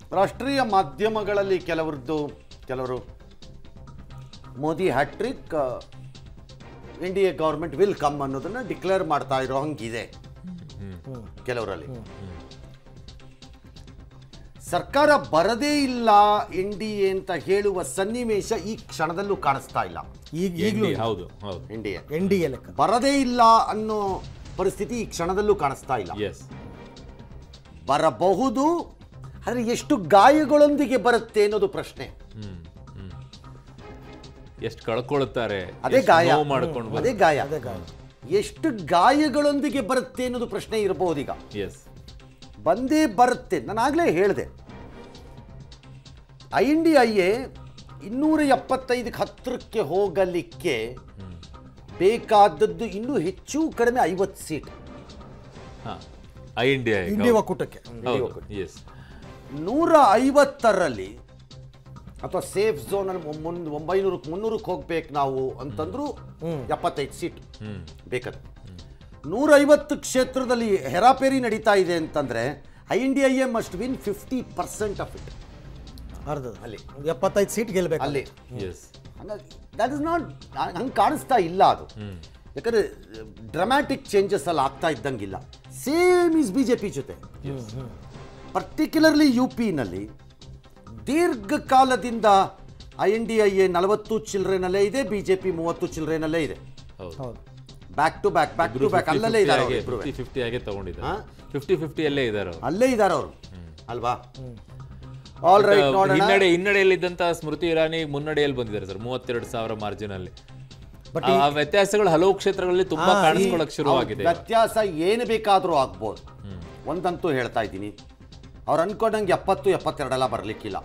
ರಾಷ್ಟ್ರೀಯ ಮಾಧ್ಯಮಗಳಲ್ಲಿ ಕೆಲವರದ್ದು ಕೆಲವರು Modi hattrick N D A government will come ಅನ್ನೋದನ್ನ ಡಿಕ್ಲೇರ್ ಮಾಡ್ತಾ ಇರೋ ಹಂಗಿದೆ ಕೆಲವರಲ್ಲಿ ಸರ್ಕಾರ ಬರದೇ ಇಲ್ಲ ಎನ್ ಡಿ ಎ ಅಂತ ಹೇಳುವ ಸನ್ನಿವೇಶ ಈ ಕ್ಷಣದಲ್ಲೂ ಕಾಣಿಸ್ತಾ ಇಲ್ಲ ಈಗ ಈಗಲೂ ND ಹೌದು ಹೌದು N D A N D A ಲೆಕ್ಕ ಬರದೇ ಇಲ್ಲ ಅನ್ನೋ ಪರಿಸ್ಥಿತಿ ಈ ಕ್ಷಣದಲ್ಲೂ ಕಾಣಿಸ್ತಾ ಇಲ್ಲ ಎಸ್ ಬರಬಹುದು ಆದರೆ ಎಷ್ಟು ಗಾಯಗಳೊಂದಿಗೆ ಬರುತ್ತೆ ಅನ್ನೋದು ಪ್ರಶ್ನೆ ಹ್ಮ್ ಹ್ಮ್ ಎಷ್ಟು ಕಳ್ಕೊಳ್ತಾರೆ ಅದೇ ಎಷ್ಟ್ ಗಾಯ ನೋವು ಮಾಡ್ಕೊಂಡು ಅದೇ ಗಾಯ ಅದೇ ಗಾಯ ಎಷ್ಟು ಗಾಯಗಳೊಂದಿಗೆ ಬರುತ್ತೆ ಅನ್ನೋದು ಪ್ರಶ್ನೆ ಇರಬಹುದು ಈಗ ಎಸ್ ಬಂದೇ ಬರುತ್ತೆ ನಾನು ಆಗಲೇ ಹೇಳಿದೆ I N D I A ಇನ್ನೂರ ಎಪ್ಪತ್ತೈದಕ್ಕೆ ಹತ್ತಿರಕ್ಕೆ ಹೋಗಲಿಕ್ಕೆ ಬೇಕಾದದ್ದು ಇನ್ನೂ ಹೆಚ್ಚು ಕಡಿಮೆ ಐವತ್ತು ಸೀಟ್ ಹಾ ಐ ಇಂಡಿಯಾ ಇಂಡಿ ಒಕ್ಕೂಟಕ್ಕೆ ಹೌದು ಎಸ್ ನೂರ ಐವತ್ತರಲ್ಲಿ ಅಥವಾ ಸೇಫ್ ಝೋನ್ ಅಲ್ಲಿ ಮುನ್ ಒಂಬೈನೂರಕ್ಕೆ ಮುನ್ನೂರಕ್ಕೆ ಹೋಗ್ಬೇಕು ನಾವು ಅಂತಂದ್ರು ಎಪ್ಪತ್ತೈದು ಸೀಟ್ ಹ್ಮ್ ಬೇಕದು ನೂರೈವತ್ತು ಕ್ಷೇತ್ರದಲ್ಲಿ ಹೆರಾಪೇರಿ ನಡೀತಾ ಇದೆ ಅಂತಂದ್ರೆ I N D I A must win fifty percent of it ಅರ್ಧ ಅಲ್ಲಿ. ಎಪ್ಪತ್ತೈದು ಸೀಟ್ ಗೆಲ್ಬೇಕು ಅಲ್ಲಿ ಎಸ್ ಹಂಗಾಗಿ ದಟ್ ಇಸ್ ನಾಟ್ ಹಂಗೆ ಕಾಣಿಸ್ತಾ ಇಲ್ಲ ಅದು ಯಾಕಂದ್ರೆ ಡ್ರಮ್ಯಾಟಿಕ್ ಚೇಂಜಸ್ ಅಲ್ಲಿ ಆಗ್ತಾ ಇದ್ದಂಗಿಲ್ಲ same is B J P ಜೊತೆ ಪರ್ಟಿಕ್ಯುಲರ್ಲಿ ಯು ಪಿನಲ್ಲಿ ದೀರ್ಘಕಾಲದಿಂದ I N D I A ನಲವತ್ತು ಚಿಲ್ಲರೆನಲ್ಲೇ ಇದೆ ಬಿ ಜೆ ಪಿ ಮೂವತ್ತು ಚಿಲ್ಲರೆನಲ್ಲೇ ಇದೆ ಹೌದು ಹೌದು back to back back to back ಅಲ್ಲಲ್ಲೇ ಇದ್ದಾರೆ ಅವ್ರು ಇಬ್ರು ಫಿಫ್ಟಿ ಫಿಫ್ಟಿ ಆಗೇ ತಗೊಂಡಿದ್ದಾರೆ ಹಾ? ಫಿಫ್ಟಿ ಫಿಫ್ಟಿ ಅಲ್ಲೇ ಇದ್ದಾರೆ ಅವರು ಅಲ್ಲೇ ಇದ್ದಾರೆ ಅವರು ಅಲ್ವಾ ಆಲ್ ರೈಟ್ ನೋಡೋಣ ಹಿನ್ನಡೆ ಹಿನ್ನಡೆಯಲ್ಲಿದ್ದಂತ ಸ್ಮೃತಿ ಇರಾನಿ ಮುನ್ನಡೆಯಲ್ಲಿ ಬಂದಿದ್ದಾರೆ ಸರ್ ಮೂವತ್ತೆರಡು ಸಾವಿರ ಮಾರ್ಜಿನ್ ಅಲ್ಲಿ But ಆ ವ್ಯತ್ಯಾಸಗಳು ಹಲವು ಕ್ಷೇತ್ರಗಳಲ್ಲಿ ತುಂಬಾ ಕಾಣಿಸ್ಕೊಳ್ಳಕ್ ಶುರುವಾಗಿದೆ ಇವಾಗ. ವ್ಯತ್ಯಾಸ ಏನು ಬೇಕಾದರೂ ಆಗ್ಬೋದು ಒಂದಂತೂ ಹೇಳ್ತಾ ಇದ್ದೀನಿ ಅವ್ರು ಅನ್ಕೊಂಡಂಗೆ ಎಪ್ಪತ್ತು ಎಪ್ಪತ್ತೆರಡೆಲ್ಲ ಬರಲಿಕ್ಕಿಲ್ಲ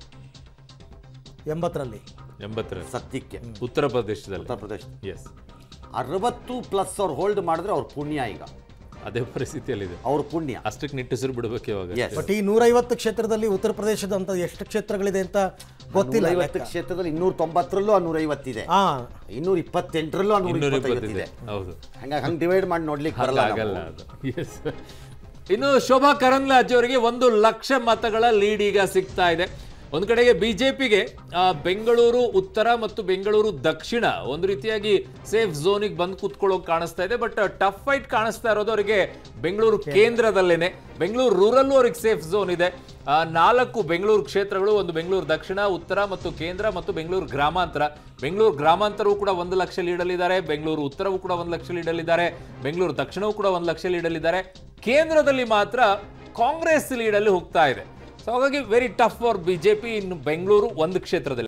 ಎಂಬತ್ತರಲ್ಲಿ ಎಂಬತ್ತರ ಸದ್ಯಕ್ಕೆ ಉತ್ತರ ಪ್ರದೇಶದಲ್ಲಿ ಉತ್ತರ ಪ್ರದೇಶ ಎಸ್ ಅರವತ್ತು ಪ್ಲಸ್ ಅವ್ರು ಹೋಲ್ಡ್ ಮಾಡಿದ್ರೆ ಅವ್ರ ಪುಣ್ಯ ಈಗ ಅದೇ ಪರಿಸ್ಥಿತಿಯಲ್ಲಿದೆ ಅವ್ರ ಪುಣ್ಯ ಅಷ್ಟಕ್ಕೆ ನಿಟ್ಟುಸಿರು ಬಿಡ್ಬೇಕು ಇವಾಗ Yes. ಬಟ್ ಈ ನೂರೈವತ್ತು ಕ್ಷೇತ್ರದಲ್ಲಿ ಉತ್ತರ ಪ್ರದೇಶದ ಅಂತ ಎಷ್ಟು ಕ್ಷೇತ್ರಗಳಿದೆ ಅಂತ ಗೊತ್ತಿಲ್ಲ ಐವತ್ತು ಕ್ಷೇತ್ರದಲ್ಲಿ ಇನ್ನೂರ ತೊಂಬತ್ತರಲ್ಲೂ ಆ ನೂರೈವತ್ತಿದೆ ಹಾ ಇನ್ನೂರ ಇಪ್ಪತ್ತೆಂಟರಲ್ಲೂ ಆ ನೂರ ಇನ್ನೂರ ಇಪ್ಪತ್ತೈವತ್ತಿದೆ ಇಪ್ಪತ್ತಿದೆ ಹೌದು ಹಂಗಾಗಿ ಹಂಗೆ ಡಿವೈಡ್ ಮಾಡಿ ನೋಡ್ಲಿಕ್ಕೆ ಬರಲ್ಲ ಆಗಲ್ಲ ನಾವು. ಅದು ಎಸ್ ಇನ್ನು ಶೋಭಾ ಕರಂದ್ಲಾಜೆ ಅವರಿಗೆ ಒಂದು ಲಕ್ಷ ಮತಗಳ ಲೀಡ್ ಈಗ ಸಿಗ್ತಾ ಇದೆ ಒಂದು ಕಡೆಗೆ ಬಿಜೆಪಿಗೆ ಬೆಂಗಳೂರು ಉತ್ತರ ಮತ್ತು ಬೆಂಗಳೂರು ದಕ್ಷಿಣ ಒಂದು ರೀತಿಯಾಗಿ ಸೇಫ್ ಝೋನಿಗೆ ಬಂದು ಕೂತ್ಕೊಳ್ಳೋಕೆ ಕಾಣಿಸ್ತಾ ಇದೆ ಬಟ್ ಟಫ್ ಫೈಟ್ ಕಾಣಿಸ್ತಾ ಇರೋದು ಅವರಿಗೆ ಬೆಂಗಳೂರು ಕೇಂದ್ರದಲ್ಲೇನೆ ಬೆಂಗಳೂರು ರೂರಲ್ಲೂ ಅವ್ರಿಗೆ ಸೇಫ್ ಝೋನ್ ಇದೆ ಆ, ನಾಲ್ಕು ಬೆಂಗಳೂರು ಕ್ಷೇತ್ರಗಳು ಒಂದು ಬೆಂಗಳೂರು ದಕ್ಷಿಣ ಉತ್ತರ ಮತ್ತು ಕೇಂದ್ರ ಮತ್ತು ಬೆಂಗಳೂರು ಗ್ರಾಮಾಂತರ ಬೆಂಗಳೂರು ಗ್ರಾಮಾಂತರವೂ ಕೂಡ ಒಂದು ಲಕ್ಷ ಲೀಡಲ್ಲಿದ್ದಾರೆ ಬೆಂಗಳೂರು ಉತ್ತರವೂ ಕೂಡ ಒಂದು ಲಕ್ಷ ಲೀಡಲ್ಲಿದ್ದಾರೆ ಬೆಂಗಳೂರು ದಕ್ಷಿಣವೂ ಕೂಡ ಒಂದು ಲಕ್ಷ ಲೀಡಲ್ಲಿದ್ದಾರೆ ಕೇಂದ್ರದಲ್ಲಿ ಮಾತ್ರ ಕಾಂಗ್ರೆಸ್ ಲೀಡಲ್ಲಿ ಹೋಗ್ತಾ ಇದೆ ಸೊ ಹಾಗಾಗಿ ವೆರಿ ಟಫ್ ಫಾರ್ ಬಿಜೆಪಿ ಇನ್ನು ಬೆಂಗಳೂರು ಒಂದು ಕ್ಷೇತ್ರದಲ್ಲಿ